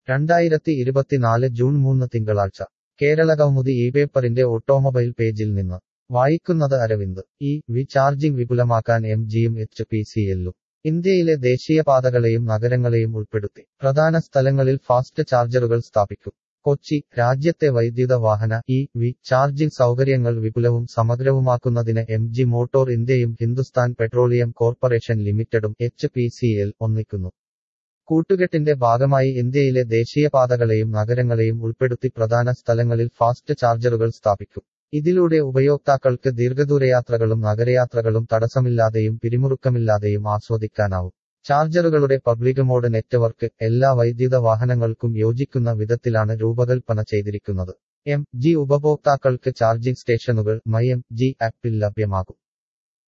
രണ്ടായിരത്തി ഇരുപത്തിനാല് ജൂൺ മൂന്ന് തിങ്കളാഴ്ച കേരള കൗമുദി ഈ പേപ്പറിന്റെ ഓട്ടോമൊബൈൽ പേജിൽ നിന്ന് വായിക്കുന്നത് അരവിന്ദ് ഈ വി ചാർജിംഗ് വിപുലമാക്കാൻ എം ജിയും എച്ച് പി സി എല്ലും ഇന്ത്യയിലെ ദേശീയപാതകളെയും നഗരങ്ങളെയും ഉൾപ്പെടുത്തി പ്രധാന സ്ഥലങ്ങളിൽ ഫാസ്റ്റ് ചാർജറുകൾ സ്ഥാപിക്കും കൊച്ചി രാജ്യത്തെ വൈദ്യുത വാഹന ഇ വി ചാർജിംഗ് സൗകര്യങ്ങൾ വിപുലവും സമഗ്രവുമാക്കുന്നതിന് എം ജി മോട്ടോർ ഇന്ത്യയും ഹിന്ദുസ്ഥാൻ പെട്രോളിയം കോർപ്പറേഷൻ ലിമിറ്റഡും എച്ച് പി സി എൽ ഒന്നിക്കുന്നു കൂട്ടുകെട്ടിന്റെ ഭാഗമായി ഇന്ത്യയിലെ ദേശീയപാതകളെയും നഗരങ്ങളെയും ഉൾപ്പെടുത്തി പ്രധാന സ്ഥലങ്ങളിൽ ഫാസ്റ്റ് ചാർജറുകൾ സ്ഥാപിക്കും ഇതിലൂടെ ഉപയോക്താക്കൾക്ക് ദീർഘദൂരയാത്രകളും നഗരയാത്രകളും തടസ്സമില്ലാതെയും പിരിമുറുക്കമില്ലാതെയും ആസ്വദിക്കാനാവും ചാർജറുകളുടെ പബ്ലിക് മോഡ് നെറ്റ്വർക്ക് എല്ലാ വൈദ്യുത വാഹനങ്ങൾക്കും യോജിക്കുന്ന വിധത്തിലാണ് രൂപകൽപ്പന ചെയ്തിരിക്കുന്നത് എം ജി ഉപഭോക്താക്കൾക്ക് ചാർജിംഗ് സ്റ്റേഷനുകൾ മൈ എം ജി ആപ്പിൽ ലഭ്യമാകും